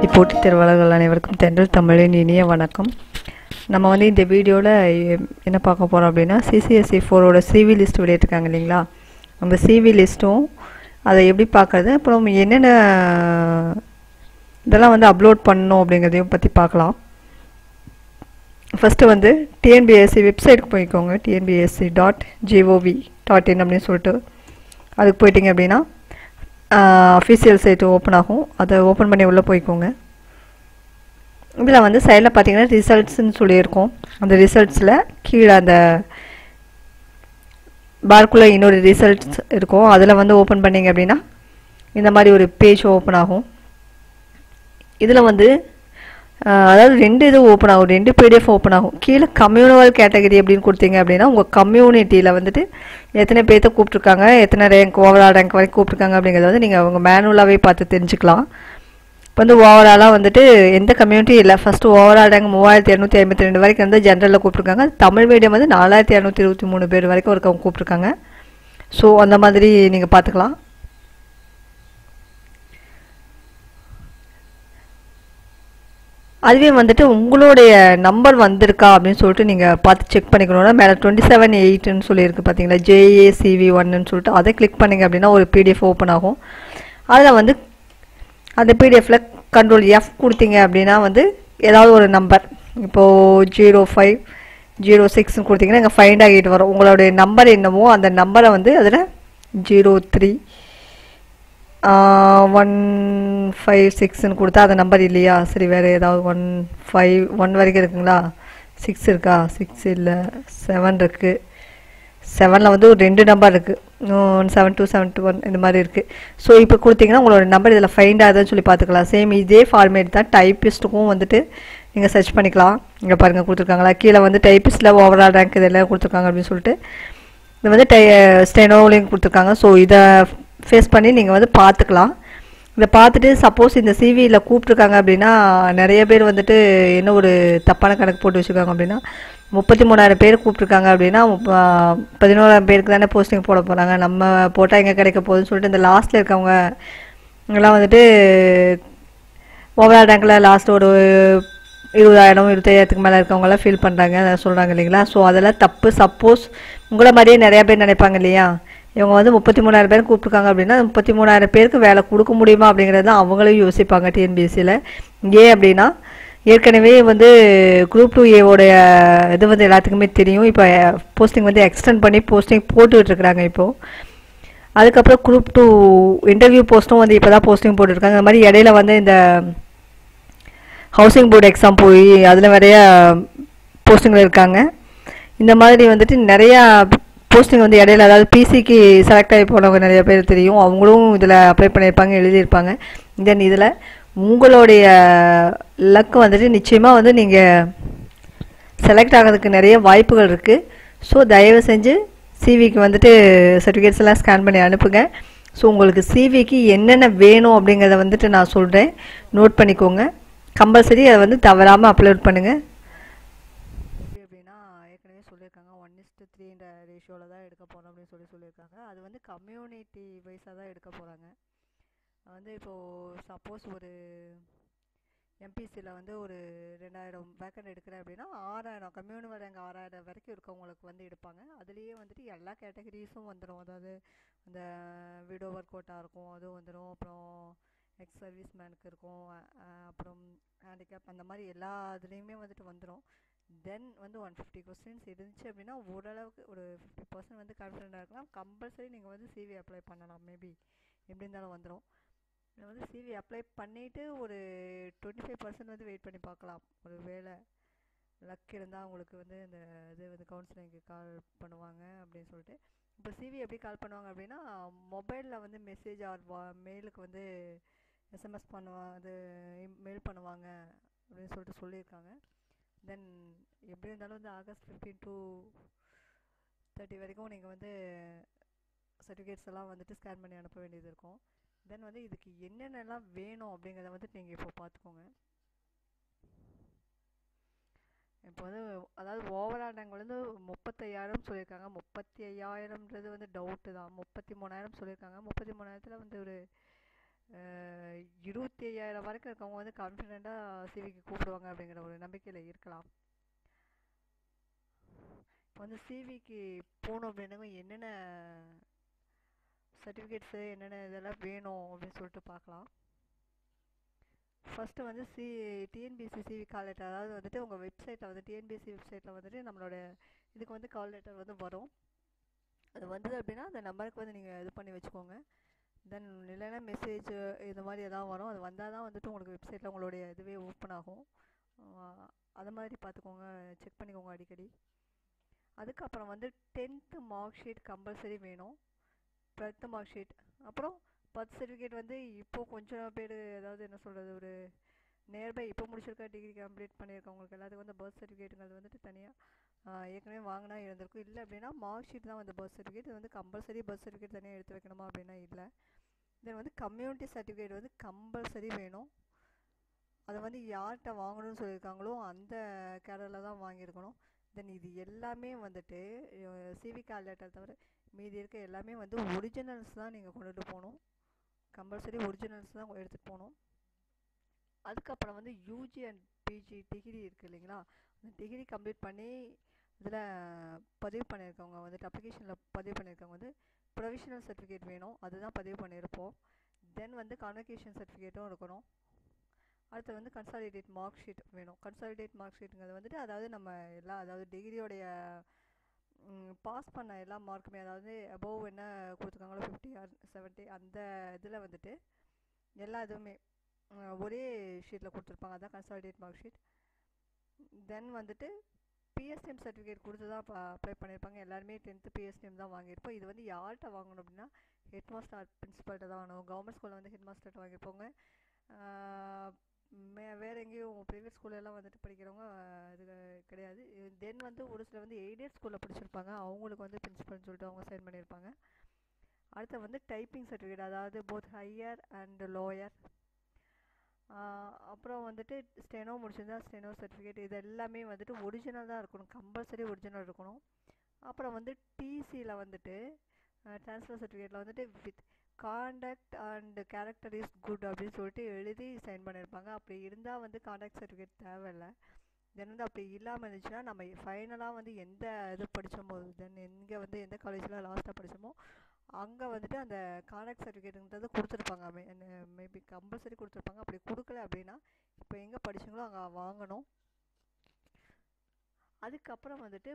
UPSC போட்டித் தேர்வாளர்கள் அனைவருக்கும் தென்றல் தமிழின் இனிய வணக்கம் நம்ம வந்து இந்த வீடியோவில் என்ன பார்க்க போகிறோம் அப்படின்னா சிசிஎஸ்சி ஃபோரோட சிவி லிஸ்ட் வெளியிட்டிருக்காங்க இல்லைங்களா அந்த சிவி லிஸ்ட்டும் அதை எப்படி பார்க்குறது அப்புறம் என்னென்ன இதெல்லாம் வந்து அப்லோட் பண்ணணும் அப்படிங்கிறதையும் பற்றி பார்க்கலாம் ஃபஸ்ட்டு வந்து டிஎன்பிஎஸ்சி வெப்சைட்டுக்கு போய்க்கோங்க TNPSC dot GOV dot in அப்படின்னு சொல்லிட்டு அதுக்கு போயிட்டீங்க அப்படின்னா அஃபீஷியல் சைட்டு ஓப்பன் ஆகும் அதை ஓப்பன் பண்ணி உள்ளே போய்க்கோங்க இதில் வந்து சைடில் பார்த்தீங்கன்னா ரிசல்ட்ஸ்னு சொல்லியிருக்கோம் அந்த ரிசல்ட்ஸில் கீழே அந்த பார்க்குள்ளே இன்னொரு ரிசல்ட்ஸ் இருக்கும் அதில் வந்து ஓப்பன் பண்ணிங்க அப்படின்னா இந்த மாதிரி ஒரு பேஜ் ஓப்பன் ஆகும் இதில் வந்து அதாவது ரெண்டு இது ஓப்பன் ஆகும் ரெண்டு பிடிஎஃப் ஓப்பன் ஆகும் கீழே கம்யூனல் கேட்டகரி அப்படின்னு கொடுத்தீங்க அப்படின்னா உங்கள் கம்யூனிட்டியில் வந்துட்டு எத்தனை பேர்த்த கூப்பிட்ருக்காங்க எத்தனை ரேங்க் ஓவரால் ரேங்க் வரைக்கும் கூப்பிட்ருக்காங்க அப்படிங்கிறத வந்து நீங்கள் அவங்க மேனுவலாகவே பார்த்து தெரிஞ்சுக்கலாம் இப்போ வந்து ஓவராலாக வந்துட்டு எந்த கம்யூனிட்டி இல்லை ஃபஸ்ட்டு ஓவரால் ரேங்க் மூவாயிரத்தி இரநூத்தி ஐம்பத்தி ரெண்டு வரைக்கும் வந்து ஜென்ரலில் கூப்பிட்ருக்காங்க தமிழ் மீடியம் வந்து நாலாயிரத்தி இரநூத்தி இருபத்தி மூணு பேர் வரைக்கும் ஒருக்கவங்க கூப்பிட்ருக்காங்க ஸோ அந்த மாதிரி நீங்கள் பார்த்துக்கலாம் அதுவே வந்துட்டு உங்களுடைய நம்பர் வந்திருக்கா அப்படின்னு சொல்லிட்டு நீங்கள் பார்த்து செக் பண்ணிக்கணும்னா மேலே டுவெண்ட்டி செவன் எயிட்னு சொல்லியிருக்கு பார்த்தீங்களா ஜேஏசிவி ஒன்னு சொல்லிட்டு அதை கிளிக் பண்ணிங்க அப்படின்னா ஒரு பிடிஎஃப் ஓப்பன் ஆகும் அதில் வந்து அந்த பிடிஎஃப்பில் கண்ட்ரோல் எஃப் கொடுத்தீங்க அப்படின்னா வந்து ஏதாவது ஒரு நம்பர் இப்போது ஜீரோ ஃபைவ் ஜீரோ சிக்ஸ்னு கொடுத்தீங்கன்னா இங்கே ஃபைண்ட் ஆகிட்டு வரும் உங்களுடைய நம்பர் என்னமோ அந்த நம்பரை வந்து அதில் ஜீரோ த்ரீ ஒன் ஃபைவ் சிக்ஸ்னு கொடுத்தா அந்த நம்பர் இல்லையா சரி வேறு ஏதாவது ஒன் ஃபைவ் ஒன் வரைக்கும் இருக்குங்களா சிக்ஸ் இருக்கா சிக்ஸ் இல்லை செவன் இருக்குது செவனில் வந்து ஒரு ரெண்டு நம்பர் இருக்குது one seven two seven two one இந்த மாதிரி இருக்குது ஸோ இப்போ கொடுத்தீங்கன்னா உங்களோட நம்பர் இதில் ஃபைண்ட் ஆகுதுன்னு சொல்லி பார்த்துக்கலாம் சேம் இதே ஃபார்மேட் தான் டைப்பிஸ்ட்டுக்கும் வந்துட்டு நீங்கள் சர்ச் பண்ணிக்கலாம் இங்கே பாருங்கள் கொடுத்துருக்காங்களா கீழே வந்து டைப்பிஸ்ட்டில் ஓவரால் ரேங்க் இதெல்லாம் கொடுத்துருக்காங்க அப்படின்னு சொல்லிட்டு இது வந்து டை ஸ்டெனோலையும் கொடுத்துருக்காங்க ஸோ இதை ஃபேஸ் பண்ணி நீங்கள் வந்து பார்த்துக்கலாம் இதை பார்த்துட்டு சப்போஸ் இந்த சிவியில் கூப்பிட்ருக்காங்க அப்படின்னா நிறைய பேர் வந்துட்டு என்ன ஒரு தப்பான கணக்கு போட்டு வச்சுருக்காங்க அப்படின்னா முப்பத்தி மூணாயிரம் பேர் கூப்பிட்ருக்காங்க அப்படின்னா பதினோராயிரம் பேருக்கு தானே போஸ்டிங் போட போகிறாங்க நம்ம போட்டால் எங்கே கிடைக்க போகுதுன்னு சொல்லிட்டு இந்த லாஸ்ட்டில் இருக்கவங்க இங்கெல்லாம் வந்துட்டு ஓவரால் ரேங்கில் லாஸ்ட் ஒரு இருபதாயிரம் இருபத்தையாயிரத்துக்கு மேலே இருக்கவங்களாம் ஃபீல் பண்ணுறாங்க அதை சொல்கிறாங்க இல்லைங்களா ஸோ அதெல்லாம் தப்பு சப்போஸ் உங்களை மாதிரியே நிறையா பேர் நினைப்பாங்க இல்லையா இவங்க வந்து முப்பத்தி மூணாயிரம் பேர் கூப்பிட்ருக்காங்க அப்படின்னா முப்பத்தி மூணாயிரம் பேருக்கு வேலை கொடுக்க முடியுமா அப்படிங்கிறது தான் அவங்களும் யோசிப்பாங்க டிஎன்பிஎஸ்சியில் ஏன் அப்படின்னா ஏற்கனவே வந்து குரூப் டூ ஏவோடைய இது வந்து எல்லாத்துக்குமே தெரியும் இப்போ போஸ்டிங் வந்து எக்ஸ்டெண்ட் பண்ணி போஸ்டிங் போட்டுக்கிட்டு இருக்கிறாங்க இப்போது அதுக்கப்புறம் குரூப் டூ இன்டர்வியூ போஸ்ட்டும் வந்து இப்போ தான் போஸ்டிங் போட்டுருக்காங்க அந்த மாதிரி இடையில வந்து இந்த ஹவுசிங் போர்டு எக்ஸாம் போய் அதில் நிறைய போஸ்டிங்கில் இருக்காங்க இந்த மாதிரி வந்துட்டு நிறையா போஸ்டிங் வந்து இடையில அதாவது பிசிக்கு செலக்ட் ஆகி போனவங்க நிறைய பேர் தெரியும் அவங்களும் இதில் அப்ளை பண்ணியிருப்பாங்க எழுதியிருப்பாங்க தென் இதில் உங்களுடைய லக்கு வந்துட்டு நிச்சயமாக வந்து நீங்கள் செலக்ட் ஆகிறதுக்கு நிறைய வாய்ப்புகள் இருக்குது ஸோ தயவு செஞ்சு சிவிக்கு வந்துட்டு சர்டிஃபிகேட்ஸ் எல்லாம் ஸ்கேன் பண்ணி அனுப்புங்க ஸோ உங்களுக்கு சிவிக்கு என்னென்ன வேணும் அப்படிங்கிறத வந்துட்டு நான் சொல்கிறேன் நோட் பண்ணிக்கோங்க கம்பல்சரி அதை வந்து தவறாமல் அப்லோட் பண்ணுங்கள் அப்படின்னா ஏற்கனவே சொல்லியிருக்காங்க ஒன் இஸ்ட்டு த்ரீன்ற ரேஷியோவில் தான் எடுக்க போகிறோம் அப்படின்னு சொல்லி சொல்லியிருக்காங்க அது வந்து கம்யூனிட்டி வைஸாக தான் எடுக்க போகிறாங்க வந்து இப்போது சப்போஸ் ஒரு எம்பிசியில் வந்து ஒரு ரெண்டாயிரம் வேக்கண்ட் எடுக்கிறேன் அப்படின்னா ஆறாயிரம் கம்யூனிட்டி ரேங்க் ஆறாயிரம் வரைக்கும் இருக்கவங்களுக்கு வந்து எடுப்பாங்க அதுலேயே வந்துட்டு எல்லா கேட்டகரிஸும் வந்துடும் அதாவது இந்த விடோவர் கோட்டா இருக்கும் அதுவும் வந்துடும் அப்புறம் எக்ஸ் சர்வீஸ் மேனுக்கு இருக்கும் அப்புறம் ஹேண்டிகேப் அந்த மாதிரி எல்லா இதுலேயுமே வந்துட்டு வந்துடும் தென் வந்து ஒன் ஃபிஃப்டி கொஸ்டின்ஸ் இருந்துச்சு அப்படின்னா ஓரளவுக்கு ஒரு ஃபிஃப்டி பர்சன்ட் வந்து கான்ஃபிடென்ட்டாக இருக்கலாம் கம்பல்சரி நீங்கள் வந்து சிவி அப்ளை பண்ணலாம் மேபி எப்படி இருந்தாலும் வந்துடும் நீங்கள் வந்து சிவி அப்ளை பண்ணிவிட்டு ஒரு டுவெண்ட்டி ஃபைவ் பர்சன்ட் வந்து வெயிட் பண்ணி பார்க்கலாம் ஒரு வேலை லக் இருந்தால் உங்களுக்கு வந்து இந்த இது வந்து கவுன்சிலிங்க்கு கால் பண்ணுவாங்க அப்படின்னு சொல்லிட்டு இப்போ சிவி எப்படி கால் பண்ணுவாங்க அப்படின்னா மொபைலில் வந்து மெசேஜ் ஆர் வா மெயிலுக்கு வந்து எஸ்எம்எஸ் பண்ணுவாங்க அது மெயில் பண்ணுவாங்க அப்படின்னு சொல்லிட்டு சொல்லியிருக்காங்க தென் எப்படி இருந்தாலும் வந்து ஆகஸ்ட் ஃபிஃப்டீன் டு தேர்ட்டி வரைக்கும் நீங்கள் வந்து சர்டிஃபிகேட்ஸ் எல்லாம் வந்துட்டு ஸ்கேன் பண்ணி அனுப்ப வேண்டியது இருக்கும் தென் வந்து இதுக்கு என்னென்னலாம் வேணும் அப்படிங்கிறத வந்துட்டு நீங்கள் இப்போ பார்த்துக்கோங்க இப்போ வந்து அதாவது ஓவரால் நாங்கள் வந்து முப்பத்தையாயிரம் சொல்லியிருக்காங்க முப்பத்தி ஐயாயிரம்ன்றது வந்து டவுட்டு தான் முப்பத்தி மூணாயிரம் சொல்லியிருக்காங்க முப்பத்தி மூணாயிரத்தில் வந்து ஒரு இருபத்தி ஐயாயிரம் வரைக்கும் இருக்கவங்க வந்து கான்ஃபிடெண்ட்டாக சிவிக்கு கூப்பிடுவாங்க அப்படிங்கிற ஒரு நம்பிக்கையில் இருக்கலாம் இப்போ வந்து சிவிக்கு போகணும் அப்படின்னவங்க என்னென்ன சர்டிஃபிகேட்ஸு என்னென்ன இதெல்லாம் வேணும் அப்படின்னு சொல்லிட்டு பார்க்கலாம் ஃபஸ்ட்டு வந்து C TNPC CV call letter அதாவது வந்துட்டு உங்கள் வெப்சைட்டில் வந்து டிஎன்பிசி வெப்சைட்டில் வந்துட்டு நம்மளோட இதுக்கு வந்து கால் லெட்டர் வந்து வரும் அது வந்தது அப்படின்னா அந்த நம்பருக்கு வந்து நீங்கள் இது பண்ணி வச்சுக்கோங்க தென் இல்லைன்னா மெசேஜ் இது மாதிரி எதாவது வரும் அது வந்தால் தான் வந்துட்டு உங்களுக்கு வெப்சைட்டில் உங்களுடைய இதுவே ஓப்பன் ஆகும் அது மாதிரி பார்த்துக்கோங்க செக் பண்ணிக்கோங்க அடிக்கடி அதுக்கப்புறம் வந்து டென்த்து மார்க் ஷீட் கம்பல்சரி வேணும் டுவெல்த்து மார்க் ஷீட் அப்புறம் பர்த் சர்டிஃபிகேட் வந்து இப்போது கொஞ்சம் பேர் ஏதாவது என்ன சொல்கிறது ஒரு நியர்பை இப்போ முடிச்சிருக்க டிகிரி கம்ப்ளீட் பண்ணியிருக்கவங்களுக்கு எல்லாத்துக்கும் வந்து பர்த் சர்டிஃபிகேட்டுங்கிறது வந்துட்டு தனியாக ஏற்கனவே வாங்கினா இருந்திருக்கும் இல்லை அப்படின்னா மார்க் ஷீட் தான் வந்து பர்த் சர்டிஃபிகேட் இது வந்து கம்பல்சரி பர்த் சர்டிஃபிகேட் தனியாக எடுத்து வைக்கணுமா அப்படின்னா இல்லை தென் வந்து கம்யூனிட்டி சர்டிஃபிகேட் வந்து கம்பல்சரி வேணும் அதை வந்து யார்கிட்ட வாங்கணும்னு சொல்லியிருக்காங்களோ அந்த கேடரில் தான் வாங்கியிருக்கணும் தென் இது எல்லாமே வந்துட்டு சிவி கால் லெட்டர் தவிர மீதி இருக்க எல்லாமே வந்து ஒரிஜினல்ஸ் தான் நீங்கள் கொண்டுட்டு போகணும் கம்பல்சரி ஒரிஜினல்ஸ் தான் எடுத்துகிட்டு போகணும் அதுக்கப்புறம் வந்து யூஜி அண்ட் பிஜி டிகிரி இருக்குது இல்லைங்களா அந்த டிகிரி கம்ப்ளீட் பண்ணி இதில் பதிவு பண்ணியிருக்கவங்க வந்துட்டு அப்ளிகேஷனில் பதிவு பண்ணியிருக்கவங்க வந்து ப்ரொவிஷனல் சர்டிஃபிகேட் வேணும் அதுதான் பதிவு பண்ணியிருப்போம் தென் வந்து கான்வெகேஷன் சர்டிஃபிகேட்டும் இருக்கணும் அடுத்து வந்து கன்சாலிடேட் மார்க் ஷீட் வேணும் கன்சாலிடேட் மார்க் ஷீட்டுங்கிறது வந்துட்டு அதாவது நம்ம எல்லா அதாவது டிகிரியோடைய பாஸ் பண்ண எல்லா மார்க்குமே அதாவது அபோவ் என்ன கொடுத்துருக்காங்களோ ஃபிஃப்டி ஆர் செவன்ட்டி அந்த இதில் வந்துட்டு எல்லா இதுவுமே ஒரே ஷீட்டில் கொடுத்துருப்பாங்க அதான் கன்சாலிடேட் மார்க் ஷீட் தென் வந்துட்டு பிஎஸ்டிஎம் சர்டிஃபிகேட் கொடுத்து தான் இப்போ அப்ளை பண்ணியிருப்பாங்க எல்லாருமே டென்த்து பிஎஸ்டிஎம் தான் வாங்கியிருப்போம் இது வந்து யார்கிட்ட வாங்கணும் அப்படின்னா ஹெட் மாஸ்டர் பிரின்ஸிபால்கிட்ட தான் வாங்கணும் கவர்மெண்ட் ஸ்கூலில் வந்து ஹெட் மாஸ்டர்கிட்ட வாங்கியிருப்போங்க மே வேறு எங்கேயும் ப்ரைவேட் ஸ்கூல்லலாம் வந்துட்டு படிக்கிறவங்க இது கிடையாது தென் வந்து ஒரு சில வந்து எய்டட் ஸ்கூலில் படிச்சிருப்பாங்க அவங்களுக்கு வந்து பிரின்ஸிபல்னு சொல்லிட்டு அவங்க சைன் பண்ணியிருப்பாங்க அடுத்து வந்து டைப்பிங் சர்டிஃபிகேட் அதாவது போத் ஹையர் அண்ட் லோயர் அப்புறம் வந்துட்டு ஸ்டெனோ முடிச்சிருந்தா ஸ்டெனோ சர்டிஃபிகேட் இது எல்லாமே வந்துட்டு ஒரிஜினல் தான் இருக்கணும் கம்பல்சரி ஒரிஜினல் இருக்கணும் அப்புறம் வந்து டிசியில் வந்துட்டு ட்ரான்ஸ்ஃபர் சர்டிஃபிகேட்டில் வந்துட்டு with conduct and character is good அப்படின்னு சொல்லிட்டு எழுதி சைன் பண்ணியிருப்பாங்க அப்படி இருந்தால் வந்து காண்டாக்ட் சர்டிஃபிகேட் தேவையில்லை தென் வந்து அப்படி இல்லாமல் இருந்துச்சுன்னா நம்ம ஃபைனலாக வந்து எந்த இது படித்தோமோ தென் எங்கே வந்து எந்த காலேஜில் லாஸ்ட்டாக படித்தோமோ அங்கே வந்துட்டு அந்த காண்டாக்ட் சர்டிஃபிகேட்டுன்றது கொடுத்துருப்பாங்க மே மேபி கம்பல்சரி கொடுத்துருப்பாங்க அப்படி கொடுக்கல அப்படின்னா இப்போ எங்கே படிச்சிங்களோ அங்கே வாங்கணும் அதுக்கப்புறம் வந்துட்டு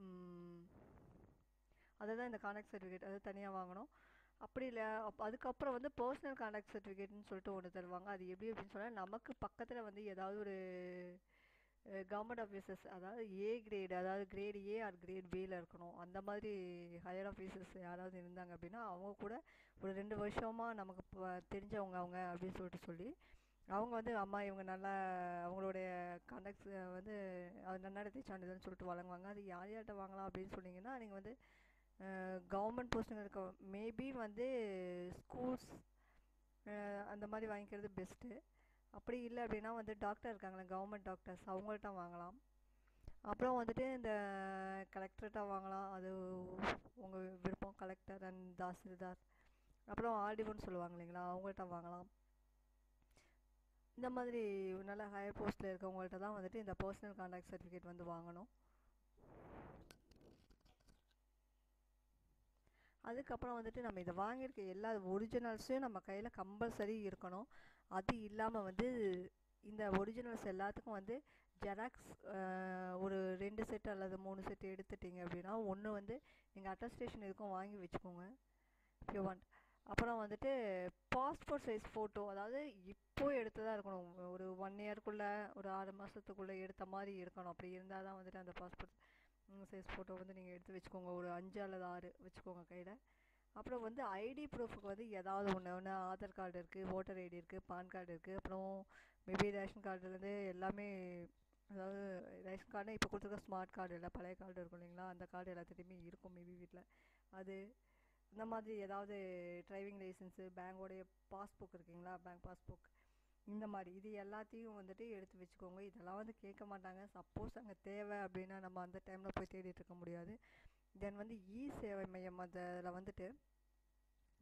அதை தான் இந்த காண்டாக்ட் சர்டிஃபிகேட் அது தனியாக வாங்கணும் அப்படி இல்லை அப் அதுக்கப்புறம் வந்து பர்சனல் காண்டாக்ட் சர்டிஃபிகேட்னு சொல்லிட்டு ஒன்று தருவாங்க அது எப்படி அப்படின்னு சொன்னால் நமக்கு பக்கத்தில் வந்து ஏதாவது ஒரு கவர்மெண்ட் ஆஃபீஸர்ஸ் அதாவது ஏ கிரேடு அதாவது கிரேடு ஏ ஆர் கிரேட் பியில் இருக்கணும் அந்த மாதிரி ஹையர் ஆஃபீஸர்ஸ் யாராவது இருந்தாங்க அப்படின்னா அவங்க கூட ஒரு ரெண்டு வருஷமாக நமக்கு இப்போ தெரிஞ்சவங்க அவங்க அப்படின்னு சொல்லிட்டு சொல்லி அவங்க வந்து அம்மா இவங்க நல்லா அவங்களுடைய கான்டாக்ட்ஸ் வந்து அது நன்னடத்தை சான்றிதழ்னு சொல்லிட்டு வழங்குவாங்க அது யார் யார்கிட்ட வாங்கலாம் அப்படின்னு சொன்னீங்கன்னா நீங்கள் வந்து கவர்மெண்ட் போஸ்ட்டுங்க இருக்க மேபி வந்து ஸ்கூல்ஸ் அந்த மாதிரி வாங்கிக்கிறது பெஸ்ட்டு அப்படி இல்லை அப்படின்னா வந்து டாக்டர் இருக்காங்களே கவர்மெண்ட் டாக்டர்ஸ் அவங்கள்ட்ட வாங்கலாம் அப்புறம் வந்துட்டு இந்த கலெக்டர்கிட்ட வாங்கலாம் அது உங்கள் விருப்பம் கலெக்டர் அண்ட் தாசில்தார் அப்புறம் ஆர்டிஓன்னு சொல்லுவாங்க இல்லைங்களா அவங்கள்ட்ட வாங்கலாம் இந்த மாதிரி நல்ல ஹையர் போஸ்ட்டில் இருக்கவங்கள்ட்ட தான் வந்துட்டு இந்த பர்சனல் கான்டாக்ட் சர்டிஃபிகேட் வந்து வாங்கணும் அதுக்கப்புறம் வந்துட்டு நம்ம இதை வாங்கியிருக்க எல்லா ஒரிஜினல்ஸையும் நம்ம கையில் கம்பல்சரி இருக்கணும் அது இல்லாமல் வந்து இந்த ஒரிஜினல்ஸ் எல்லாத்துக்கும் வந்து ஜெராக்ஸ் ஒரு ரெண்டு செட் அல்லது மூணு செட் எடுத்துட்டீங்க அப்படின்னா ஒன்று வந்து நீங்கள் அட்டஸ்டேஷன் எதுக்கும் வாங்கி வச்சுக்கோங்க இஃப் யூ வாண்ட் அப்புறம் வந்துட்டு பாஸ்போர்ட் சைஸ் ஃபோட்டோ அதாவது இப்போ எடுத்ததாக இருக்கணும் ஒரு ஒன் இயர்க்குள்ளே ஒரு ஆறு மாதத்துக்குள்ளே எடுத்த மாதிரி இருக்கணும் அப்படி இருந்தால் தான் வந்துட்டு அந்த பாஸ்போர்ட் சைஸ் ஃபோட்டோ வந்து நீங்கள் எடுத்து வச்சுக்கோங்க ஒரு அஞ்சு அல்லது ஆறு வச்சுக்கோங்க கையில் அப்புறம் வந்து ஐடி ப்ரூஃபுக்கு வந்து ஏதாவது ஒன்று ஒன்று ஆதார் கார்டு இருக்குது ஓட்டர் ஐடி இருக்குது பான் கார்டு இருக்குது அப்புறம் மேபி ரேஷன் கார்டுலேருந்து எல்லாமே அதாவது ரேஷன் கார்டு இப்போ கொடுத்துருக்க ஸ்மார்ட் கார்டு இல்லை பழைய கார்டு இருக்கும் இல்லைங்களா அந்த கார்டு எல்லாத்துட்டையுமே இருக்கும் மேபி வீட்டில் அது இந்த மாதிரி ஏதாவது டிரைவிங் லைசன்ஸு பேங்கோடைய பாஸ்புக் இருக்குங்களா பேங்க் பாஸ்புக் இந்த மாதிரி இது எல்லாத்தையும் வந்துட்டு எடுத்து வச்சுக்கோங்க இதெல்லாம் வந்து கேட்க மாட்டாங்க சப்போஸ் அங்கே தேவை அப்படின்னா நம்ம அந்த டைமில் போய் தேடிட்டு இருக்க முடியாது தென் வந்து இ சேவை மையம் அதில் வந்துட்டு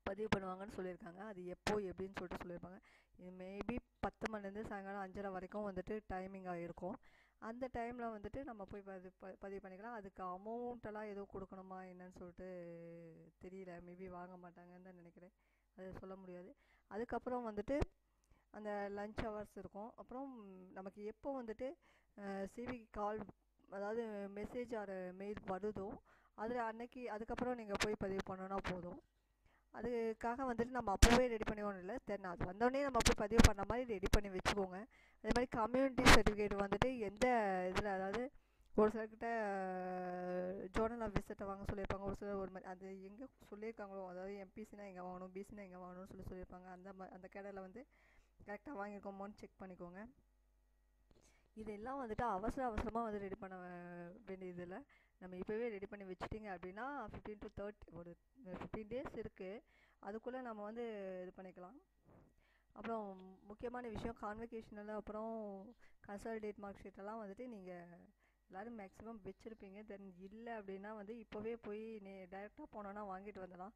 பதிவு பண்ணுவாங்கன்னு சொல்லியிருக்காங்க அது எப்போ எப்படின்னு சொல்லிட்டு சொல்லியிருப்பாங்க இது மேபி பத்து மணிலேருந்து சாயங்காலம் அஞ்சரை வரைக்கும் வந்துட்டு டைமிங்காக இருக்கும் அந்த டைமில் வந்துட்டு நம்ம போய் பதிவு ப பதிவு பண்ணிக்கலாம் அதுக்கு அமௌண்ட்டெல்லாம் எதுவும் கொடுக்கணுமா என்னன்னு சொல்லிட்டு தெரியல மேபி வாங்க மாட்டாங்கன்னு தான் நினைக்கிறேன் அது சொல்ல முடியாது அதுக்கப்புறம் வந்துட்டு அந்த லஞ்ச் ஹவர்ஸ் இருக்கும் அப்புறம் நமக்கு எப்போ வந்துட்டு சிவி கால் அதாவது மெசேஜ் ஆர் மெயில் வருதோ அதில் அன்னைக்கு அதுக்கப்புறம் நீங்கள் போய் பதிவு பண்ணோன்னா போதும் அதுக்காக வந்துட்டு நம்ம அப்போவே ரெடி பண்ணிக்கணும் இல்லை தென் அது வந்தோடனே நம்ம போய் பதிவு பண்ண மாதிரி ரெடி பண்ணி வச்சுக்கோங்க அதே மாதிரி கம்யூனிட்டி சர்டிஃபிகேட் வந்துட்டு எந்த இதில் அதாவது ஒரு சிலர்கிட்ட ஜோனல் ஆஃபீஸர்கிட்ட வாங்க சொல்லியிருப்பாங்க ஒரு சிலர் ஒரு மாதிரி அது எங்கே சொல்லியிருக்காங்களோ அதாவது எம்பிசினா எங்கே வாங்கணும் பிசினா எங்கே வாங்கணும்னு சொல்லி சொல்லியிருப்பாங்க அந்த மா அந்த கடையில் வந்து கரெக்டாக வாங்கியிருக்கோமோன்னு செக் பண்ணிக்கோங்க இதெல்லாம் வந்துட்டு அவசர அவசரமாக வந்து ரெடி பண்ண வேண்டியது இல்லை நம்ம இப்போவே ரெடி பண்ணி வச்சுட்டிங்க அப்படின்னா ஃபிஃப்டீன் டு தேர்ட்டி ஒரு ஃபிஃப்டீன் டேஸ் இருக்குது அதுக்குள்ளே நம்ம வந்து இது பண்ணிக்கலாம் அப்புறம் முக்கியமான விஷயம் கான்வெகேஷனில் அப்புறம் கன்சாலிடேட் மார்க் ஷீட்டெல்லாம் வந்துட்டு நீங்கள் எல்லோரும் மேக்ஸிமம் வச்சுருப்பீங்க தென் இல்லை அப்படின்னா வந்து இப்போவே போய் நே டைரெக்டாக போனோன்னா வாங்கிட்டு வந்துடலாம்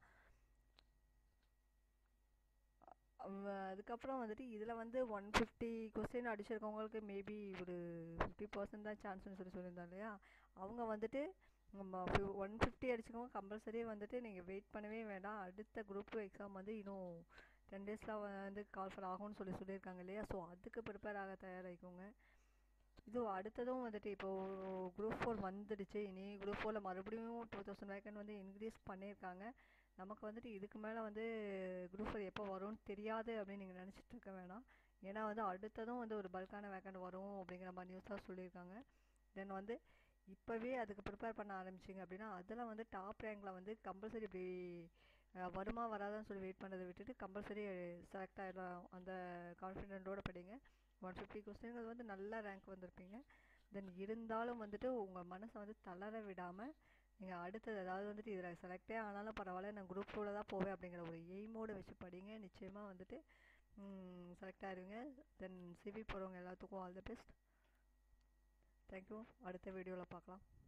அதுக்கப்புறம் வந்துட்டு இதில் வந்து ஒன் ஃபிஃப்டி கொஸ்டின் அடிச்சிருக்கவங்களுக்கு மேபி ஒரு ஃபிஃப்டி பர்சன்ட் தான் சான்ஸ்னு சொல்லி சொல்லியிருந்தோம் இல்லையா அவங்க வந்துட்டு நம்ம ஒன் ஃபிஃப்டி அடிச்சிருக்கவங்க கம்பல்சரி வந்துட்டு நீங்கள் வெயிட் பண்ணவே வேண்டாம் அடுத்த குரூப் டூ எக்ஸாம் வந்து இன்னும் டென் டேஸில் வந்து கால்ஃபர் ஆகும்னு சொல்லி சொல்லியிருக்காங்க இல்லையா ஸோ அதுக்கு ப்ரிப்பேர் ஆக தயாராகிக்கோங்க இது அடுத்ததும் வந்துட்டு இப்போது குரூப் ஃபோர் வந்துடுச்சு இனி குரூப் ஃபோரில் மறுபடியும் டூ தௌசண்ட் வேக்கன் வந்து இன்க்ரீஸ் பண்ணியிருக்காங்க நமக்கு வந்துட்டு இதுக்கு மேலே வந்து குரூப் ஃபோர் எப்போ வரும்னு தெரியாது அப்படின்னு நீங்கள் நினச்சிட்டு இருக்க வேணாம் ஏன்னா வந்து அடுத்ததும் வந்து ஒரு பல்கான வேக்கண்ட் வரும் அப்படிங்கிற மாதிரி நியூஸாக சொல்லியிருக்காங்க தென் வந்து இப்போவே அதுக்கு ப்ரிப்பேர் பண்ண ஆரம்பிச்சிங்க அப்படின்னா அதில் வந்து டாப் ரேங்கில் வந்து கம்பல்சரி இப்படி வருமா வராதான்னு சொல்லி வெயிட் பண்ணதை விட்டுட்டு கம்பல்சரி செலக்ட் ஆகிடலாம் அந்த கான்ஃபிடென்ட்டோடு படிங்க ஒன் ஃபிஃப்டி கொஸ்டின்கள் வந்து நல்ல ரேங்க் வந்திருப்பீங்க தென் இருந்தாலும் வந்துட்டு உங்கள் மனசை வந்து தளர விடாமல் நீங்கள் அடுத்தது அதாவது வந்துட்டு இதில் செலக்டே ஆனாலும் பரவாயில்ல நான் குரூப் டூவில் தான் போவேன் அப்படிங்கிற ஒரு எய்மோடு வச்சு படிங்க நிச்சயமாக வந்துட்டு செலக்ட் ஆகிடுவீங்க தென் சிவி போகிறவங்க எல்லாத்துக்கும் ஆல் தி பெஸ்ட் தேங்க்யூ அடுத்த வீடியோவில் பார்க்கலாம்